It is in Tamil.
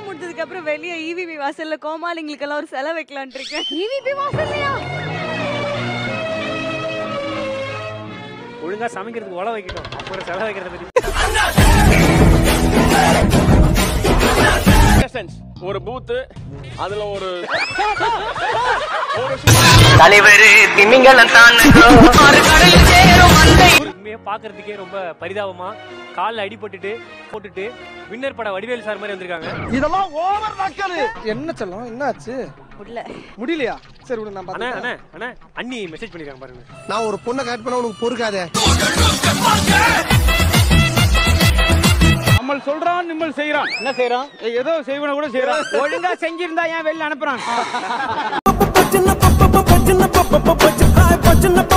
முடிஞ்சதுக்கு அப்புறம் வெளியே இவிபி வாசல்ல கோமாளிங்களுக்கு எல்லாம் ஒரு செலவு வைக்கலாம்னு இருக்கேன் இவிபி வாசல்லையா ஒழுங்கா சமைக்கிறதுக்கு உழ வைக்கட்டும் அப்புறம் செலவு வைக்கிறத பத்தி ஒரு பூத்து அதுல ஒரு தலைவர் திமிங்கலம் தான் உண்மையா பாக்குறதுக்கே ரொம்ப பரிதாபமா கால்ல அடிபட்டுட்டு போட்டுட்டு வின்னர் பட வடிவேல் சார் மாதிரி வந்திருக்காங்க இதெல்லாம் ஓவர் நக்கலு என்ன சொல்லும் என்னாச்சு முடியல முடியலையா சரி விடு நான் அண்ணா பாத்துக்கிறேன். அண்ணா அண்ணா அண்ணி மெசேஜ் பண்ணிருக்காங்க பாருங்க நான் ஒரு பொண்ணை கட் பண்ண உனக்கு பொறுக்காதே நம்மள் சொல்றான் நிம்மல் செய்யறான் என்ன செய்யறோம் ஏதோ செய்வன கூட செய்யறான் ஒழுங்கா செஞ்சிருந்தா ஏன் வெளில அனுப்புறான் பச்சன பப்ப பச்சன பப்ப பச்சன